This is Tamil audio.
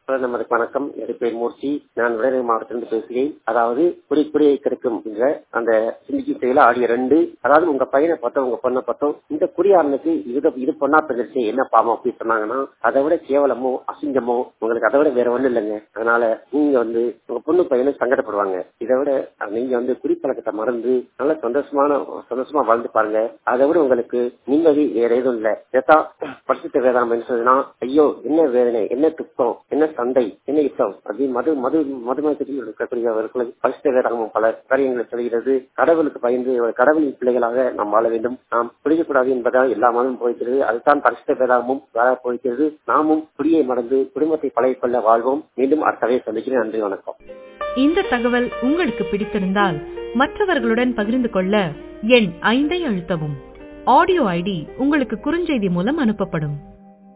பிரதமருக்கு வணக்கம் என் பேர் மூர்த்தி நான் விளைநிலை மாவட்டத்திலிருந்து பேசுகிறேன் அதாவது குறி குறியை கிடைக்கும் என்ற அந்த சிந்திக்கும் செயல ஆடிய ரெண்டு அதாவது உங்க பையனை பார்த்தோம் உங்க பொண்ணை பார்த்தோம் இந்த குறியாரனுக்கு இது இது பொண்ணா பிறகு என்ன பாவம் அப்படின்னு சொன்னாங்கன்னா அதை விட கேவலமோ அசிங்கமோ உங்களுக்கு அதை விட வேற ஒண்ணும் இல்லைங்க அதனால நீங்க வந்து உங்க பொண்ணு பையனை சங்கடப்படுவாங்க இதை விட நீங்க வந்து குறிப்பழக்கத்தை மறந்து நல்ல சந்தோஷமான சந்தோஷமா வாழ்ந்து பாருங்க அதை விட உங்களுக்கு நிம்மதி வேற எதுவும் இல்ல இதைத்தான் பரிசுத்த வேதாம் என்ன சொல்லுதுன்னா ஐயோ என்ன வேதனை என்ன துக்கம் என்ன சண்டை என்ன யுத்தம் அது மது மது மதுமயத்தில் இருக்கக்கூடியவர்களுக்கு பரிசுத்த வேதாகமும் பல காரியங்களை சொல்கிறது கடவுளுக்கு பயந்து கடவுளின் பிள்ளைகளாக நாம் வாழ வேண்டும் நாம் பிடிக்கக்கூடாது என்பதால் எல்லா மதமும் போய்க்கிறது அதுதான் பரிசுத்த வேதாகமும் வாழ போய்க்கிறது நாமும் குடியை மறந்து குடும்பத்தை பழகிக்கொள்ள வாழ்வோம் மீண்டும் அடுத்தவே சந்திக்கிறேன் நன்றி வணக்கம் இந்த தகவல் உங்களுக்கு பிடித்திருந்தால் மற்றவர்களுடன் பகிர்ந்து கொள்ள எண் ஐந்தை அழுத்தவும் ஆடியோ ஐடி உங்களுக்கு குறுஞ்செய்தி மூலம் அனுப்பப்படும்